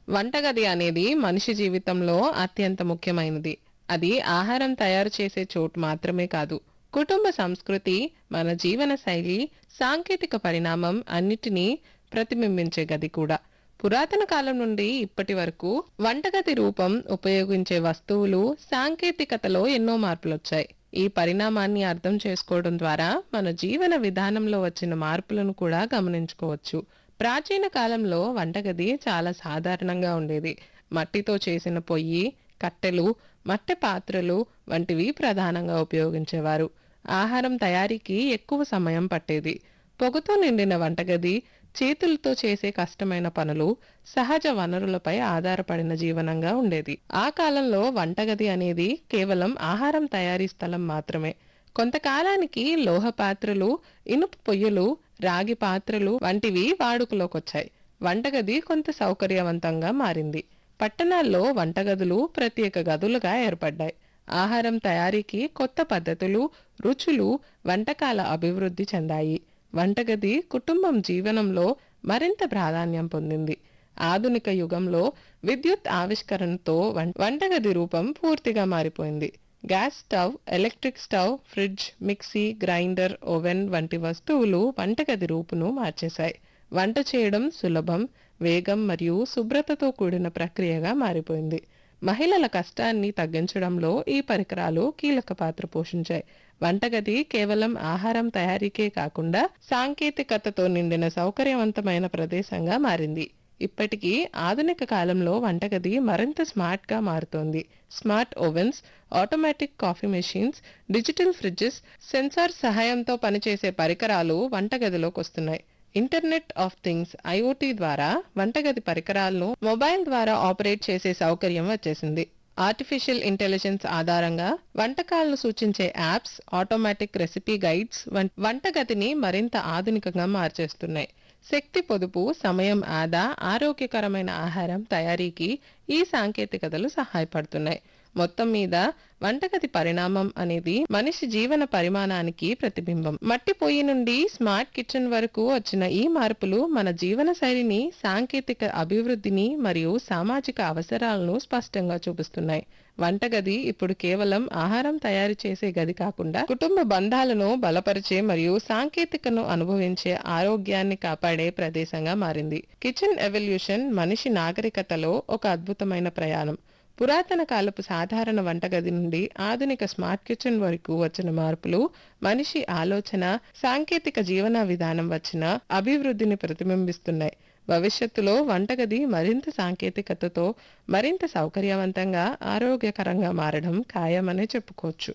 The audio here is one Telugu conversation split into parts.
వంటగది అనేది మనిషి జీవితంలో అత్యంత ముఖ్యమైనది అది ఆహారం తయారు చేసే చోటు మాత్రమే కాదు కుటుంబ సంస్కృతి మన జీవన శైలి సాంకేతిక పరిణామం అన్నిటినీ ప్రతిబింబించే గది కూడా పురాతన కాలం నుండి ఇప్పటి వరకు వంటగది రూపం ఉపయోగించే వస్తువులు సాంకేతికతలో ఎన్నో మార్పులొచ్చాయి ఈ పరిణామాన్ని అర్థం చేసుకోవడం ద్వారా మన జీవన విధానంలో వచ్చిన మార్పులను కూడా గమనించుకోవచ్చు ప్రాచీన కాలంలో వంటగది చాలా సాధారణంగా ఉండేది మట్టితో చేసిన పొయ్యి కట్టెలు మట్టె పాత్రలు వంటివి ప్రధానంగా ఉపయోగించేవారు ఆహారం తయారీకి ఎక్కువ సమయం పట్టేది పొగతో నిండిన వంటగది చేతులతో చేసే కష్టమైన పనులు సహజ వనరులపై ఆధారపడిన జీవనంగా ఉండేది ఆ కాలంలో వంటగది అనేది కేవలం ఆహారం తయారీ స్థలం మాత్రమే కొంతకాలానికి లోహ పాత్రలు ఇనుప పొయ్యిలు రాగి పాత్రలు వంటివి వాడుకలోకొచ్చాయి వంటగది కొంత సౌకర్యవంతంగా మారింది పట్టణాల్లో వంటగదులు ప్రత్యేక గదులుగా ఏర్పడ్డాయి ఆహారం తయారీకి కొత్త పద్ధతులు రుచులు వంటకాల అభివృద్ధి చెందాయి వంటగది కుటుంబం జీవనంలో మరింత ప్రాధాన్యం పొందింది ఆధునిక యుగంలో విద్యుత్ ఆవిష్కరణతో వం- వంటగది రూపం పూర్తిగా మారిపోయింది gas stove electric stove fridge mixie grinder oven వంటి వస్తువులు వంటగది రూపును మార్చేశాయి వంట చేయడం సులభం వేగం మరియు శుభ్రతతో కూడిన ప్రక్రియగా మారిపోయింది మహిళల కష్టాన్ని తగ్గించడంలో ఈ పరికరాలు కీలక పాత్ర పోషించాయి వంటగది కేవలం ఆహారం తయారీకే కాకుండా సాంకేతికతతో నిండిన సౌకర్యవంతమైన ప్రదేశంగా మారింది ఇప్పటికీ ఆధునిక కాలంలో వంటగది మరింత స్మార్ట్ గా మారుతోంది smart ovens automatic coffee machines digital fridges sensor సహాయంతో పనిచేసే పరికరాలు వంటగదిలోకి వస్తున్నాయి ఇంటర్నెట్ ఆఫ్ థింగ్స్ ఐఓటీ ద్వారా వంటగది పరికరాలను మొబైల్ ద్వారా ఆపరేట్ చేసే సౌకర్యం వచ్చేసింది ఆర్టిఫిషియల్ ఇంటెలిజెన్స్ ఆధారంగా వంటకాలను సూచించే యాప్స్ ఆటోమేటిక్ రెసిపీ గైడ్స్ వం- వంటగదిని మరింత ఆధునికంగా మార్చేస్తున్నాయి శక్తి పొదుపు సమయం ఆదా ఆరోగ్యకరమైన ఆహారం తయారీకి ఈ సాంకేతికతలు సహాయపడుతున్నాయి మొత్తం మీద వంటగది పరిణామం అనేది మనిషి జీవన పరిమాణానికి ప్రతిబింబం మట్టి పొయ్యి నుండి స్మార్ట్ కిచెన్ వరకు వచ్చిన ఈ మార్పులు మన జీవన శైలిని సాంకేతిక అభివృద్ధిని మరియు సామాజిక అవసరాలను స్పష్టంగా చూపిస్తున్నాయి వంటగది ఇప్పుడు కేవలం ఆహారం తయారు చేసే గది కాకుండా కుటుంబ బంధాలను బలపరిచే మరియు సాంకేతికను అనుభవించే ఆరోగ్యాన్ని కాపాడే ప్రదేశంగా మారింది కిచెన్ ఎవల్యూషన్ మనిషి నాగరికతలో ఒక అద్భుతమైన ప్రయాణం పురాతన కాలపు సాధారణ వంటగది నుండి ఆధునిక స్మార్ట్ కిచెన్ వరకు వచ్చిన మార్పులు మనిషి ఆలోచన సాంకేతిక జీవన విధానం వచ్చిన అభివృద్ధిని ప్రతిబింబిస్తున్నాయి భవిష్యత్తులో వంటగది మరింత సాంకేతికతతో మరింత సౌకర్యవంతంగా ఆరోగ్యకరంగా మారడం ఖాయమనే చెప్పుకోవచ్చు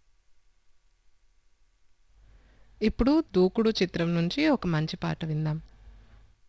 ఇప్పుడు దూకుడు చిత్రం నుంచి ఒక మంచి పాట విందాం